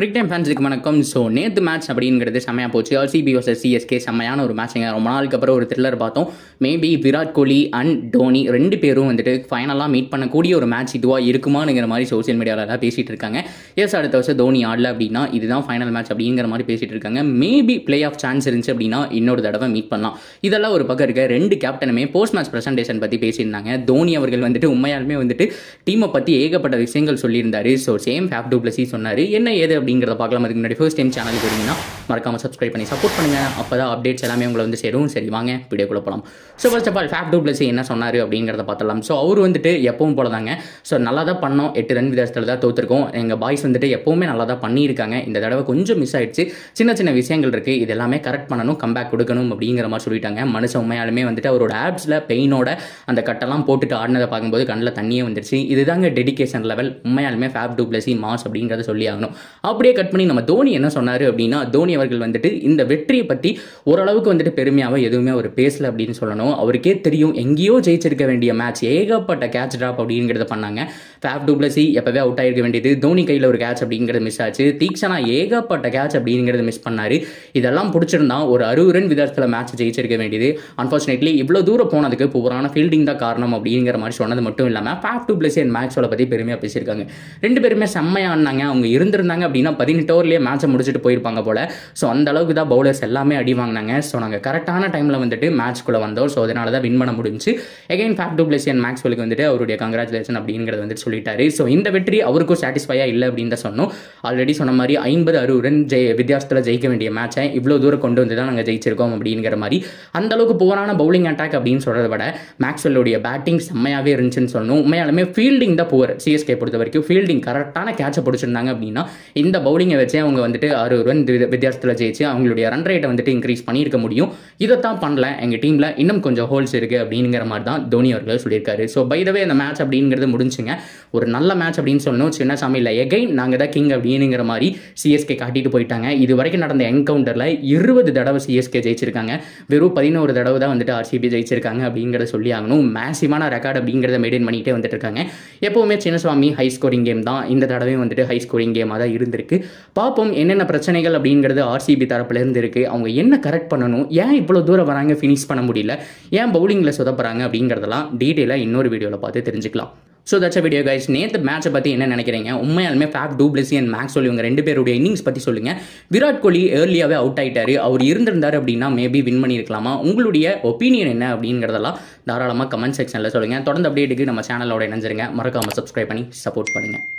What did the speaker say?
கிரிக் time ஃபேன்ஸுக்கு வணக்கம் so நேற்று மேட்ச் அப்படிங்கிறது செம்மையாக போச்சு ஆர்சிபி வர்சஸ் சிஎஸ்கே செம்மையான ஒரு மேட்சுங்க ரொம்ப நாளுக்கு அப்புறம் ஒரு த்ரில்லர் பார்த்தோம் மேபி விராட் கோலி அண்ட் டோனி ரெண்டு பேரும் வந்துட்டு ஃபைனலாக மீட் பண்ணக்கூடிய ஒரு மேட்ச் இதுவாக இருக்குமாங்கிற மாதிரி சோஷியல் மீடியாவில் பேசிகிட்டு இருக்காங்க எஸ் அடுத்த வருஷம் தோனி ஆடல அப்படின்னா இதுதான் ஃபைனல் மேட்ச் அப்படிங்கிற மாதிரி பேசிகிட்டு இருக்காங்க மேபி பிளே ஆஃப் சான்ஸ் இருந்துச்சு அப்படின்னா இன்னொரு தடவை மீட் பண்ணலாம் இதெல்லாம் ஒரு பக்கம் இருக்க ரெண்டு கேப்டனுமே போஸ்ட் மேட்ச் ப்ரெசன்டேஷன் பற்றி பேசியிருந்தாங்க தோனி அவர்கள் வந்துட்டு உண்மையாலுமே வந்துட்டு டீமை பற்றி ஏகப்பட்ட விஷயங்கள் சொல்லியிருந்தாரு ஸோ சேம் ஃபேப் டூப்ளசி சொன்னார் என்ன ஏது அப்படிங்கிறத பார்க்கலாம் அதுக்கு முன்னாடி ஃபர்ஸ்ட் டைம் சேனலுக்கு வரீங்கன்னா மறக்காம சப்ஸ்கிரைப் பண்ணி சப்போர்ட் பண்ணுங்க அப்போ தான் அப்டேட்ஸ் எல்லாமே உங்களை வந்து சேரும் சரி வாங்க வீடியோக்குள்ள போகலாம் so first of all Faf du Plessis என்ன சொன்னார் அப்படிங்கிறத பார்த்தலாம் ஸோ அவர் வந்துட்டு எப்பவும் போல தாங்க ஸோ நல்லா தான் பண்ணோம் எட்டு ரன் விதத்தில் தான் தோத்துருக்கோம் எங்கள் பாய்ஸ் வந்துட்டு எப்பவுமே நல்லா தான் பண்ணியிருக்காங்க இந்த தடவை கொஞ்சம் மிஸ் ஆயிடுச்சு சின்ன சின்ன விஷயங்கள் இருக்குது இது எல்லாமே கரெக்ட் பண்ணணும் கம்பேக் கொடுக்கணும் அப்படிங்கிற மாதிரி சொல்லிட்டாங்க மனுஷன் உண்மையாலுமே வந்துட்டு அவரோட ஆப்ஸில் பெயினோட அந்த கட்டெல்லாம் போட்டுட்டு ஆடினதை பார்க்கும்போது கண்ணில் தண்ணியே வந்துருச்சு இதுதாங்க டெடிகேஷன் லெவல் உண்மையாலுமே ஃபேப் டூப்ளசி மாஸ் அப்படிங்கிறத சொல்லி ஆகணும் அப்படியே கட் பண்ணி நம்ம தோனி என்ன சொன்னார் அப்படின்னா தோனி அவர்கள் வந்துட்டு இந்த வெற்றியை பற்றி ஓரளவுக்கு வந்துட்டு பெருமையாக எதுவுமே அவர் பேசல அப்படின்னு சொல்லணும் அவருக்கே தெரியும் எங்கேயோ ஜெயிச்சிருக்க வேண்டிய மேட்ச் ஏகப்பட்ட கேட்ச் ட்ராப் அப்படிங்கிறத பண்ணாங்க ஃபேப் டூப்ளசி எப்பவே அவுட் ஆயிருக்க வேண்டியது தோனி கையில் ஒரு கேட்ச் அப்படிங்கிறது மிஸ் ஆச்சு தீக்ஷனா ஏகப்பட்ட கேட்ச் அப்படிங்கிறது மிஸ் பண்ணாரு இதெல்லாம் பிடிச்சிருந்தா ஒரு அறுபது ரன் விதத்தில் மேட்ச் ஜெயிச்சிருக்க வேண்டியது அன்ஃபார்ச்சுனேட்லி இவ்வளோ தூரம் போனதுக்கு புவரான ஃபீல்டிங் தான் காரணம் அப்படிங்கிற மாதிரி சொன்னது மட்டும் இல்லாமல் ஃபேப் டூப்ளசி அண்ட் மேக்ஸோட பற்றி பெருமையாக பேசியிருக்காங்க ரெண்டு பேருமே செம்மையாக ஆடினாங்க அவங்க இருந்திருந்தாங்க அப்படின்னா பதினெட்டு ஓவர்லேயே மேட்சை முடிச்சுட்டு போயிருப்பாங்க போல ஸோ அந்த அளவுக்கு தான் பவுலர்ஸ் எல்லாமே அடி வாங்கினாங்க ஸோ நாங்கள் கரெக்டான டைமில் வந்துட்டு மேட்ச்குள்ளே வந்தோம் ஸோ அதனால தான் வின் பண்ண முடிஞ்சு எகைன் ஃபேப் டூப்ளசி அண்ட் மேக்ஸ்வெலுக்கு வந்துட்டு அவருடைய கங்க்ராச்சுலேஷன் அப்படிங்கிறத வந்துட்டு சொல்லிட்டாரு ஸோ இந்த வெற்றி அவருக்கும் சாட்டிஸ்ஃபையாக இல்லை அப்படின்னு தான் சொன்னோம் ஆல்ரெடி சொன்ன மாதிரி ஐம்பது அறுபது ரன் ஜெய் வித்தியாசத்தில் ஜெயிக்க வேண்டிய மேட்சை இவ்வளோ தூரம் கொண்டு வந்து தான் நாங்கள் ஜெயிச்சிருக்கோம் அப்படிங்கிற மாதிரி அந்த அளவுக்கு புவரான பவுலிங் அட்டாக் அப்படின்னு சொல்கிறத விட மேக்ஸ்வெல்லுடைய பேட்டிங் செம்மையாகவே இருந்துச்சுன்னு சொல்லணும் உண்மையாலுமே ஃபீல்டிங் தான் புவர் சிஎஸ்கே பொறுத்த வரைக்கும் ஃபீல்டிங் கரெக்டான கேட்சை பிடிச்சிருந்தாங்க அப்படின்னா இந்த பவுலிங்கை வச்சு அவங்க வந்துட்டு அறுபது ரன் வித- வித்தியாசத்தில் ஜெயிச்சு அவங்களுடைய ரன் ரேட்டை வந்துட்டு இன்க்ரீஸ் பண்ணியிருக்க முடியும் இதை தான் பண்ணல எங்கள் டீமில் இன்னும் கொஞ்சம் ஹோல்ஸ் இருக்குது அப்படிங்கிற மாதிரி தான் தோனி அவர்கள் சொல்லியிருக்காரு ஸோ பைதவே அந்த மேட்ச் அப்படிங்கிறது முடிஞ்சுங்க ஒரு நல்ல மேட்ச் அப்படின்னு சொல்லணும் சின்னசாமி இல்லை எகைன் நாங்கள் தான் கிங் அப்படிங்கிற மாதிரி சிஎஸ்கே காட்டிட்டு போயிட்டாங்க இது வரைக்கும் நடந்த என்கவுண்டரில் இருபது தடவை சிஎஸ்கே ஜெயிச்சிருக்காங்க வெறும் பதினோரு தடவை தான் வந்துட்டு ஆர்சிபி ஜெயிச்சிருக்காங்க அப்படிங்கிறத சொல்லி ஆகணும் மேசிவான ரெக்கார்ட் அப்படிங்கிறத மெயின்டைன் பண்ணிகிட்டே வந்துட்டு இருக்காங்க எப்போவுமே சின்னசுவாமி ஹை ஸ்கோரிங் கேம் தான் இந்த தடவையும் வந்துட்டு ஹை ஸ்கோரிங் கேமாக தான் இருந்திருக்கு பார்ப்போம் என்னென்ன பிரச்சனைகள் அப்படிங்கிறது ஆர்சிபி தரப்புலேருந்து இருக்குது அவங்க என்ன கரெக்ட் பண்ணணும் ஏன் இவ்வளோ தூரம் வராங்க ஃபினிஷ் பண்ண முடியல ஏன் பவுலிங்கில் சொதப்புறாங்க அப்படிங்கிறதெல்லாம் டீட்டெயிலாக இன்னொரு வீடியோவில் பார்த்து தெரிஞ்சுக்கலாம் ஸோ தட்ஸ் வீடியோ கைஸ் நேற்று மேட்சை பற்றி என்ன நினைக்கிறீங்க உண்மையாலுமே ஃபேப் டூப்ளசி அண்ட் மேக்ஸ்வெல் இவங்க ரெண்டு பேருடைய இன்னிங்ஸ் பற்றி சொல்லுங்கள் விராட் கோலி ஏர்லியாகவே அவுட் ஆயிட்டாரு அவர் இருந்திருந்தார் அப்படின்னா மேபி வின் பண்ணியிருக்கலாமா உங்களுடைய ஒப்பீனியன் என்ன அப்படிங்கிறதெல்லாம் தாராளமாக கமெண்ட் செக்ஷனில் சொல்லுங்கள் தொடர்ந்து அப்டேட்டுக்கு நம்ம சேனலோட இணைஞ்சிருங்க மறக்காமல் சப்ஸ்கிரைப் பண்ணி சப்போர்ட் பண்ணுங்கள்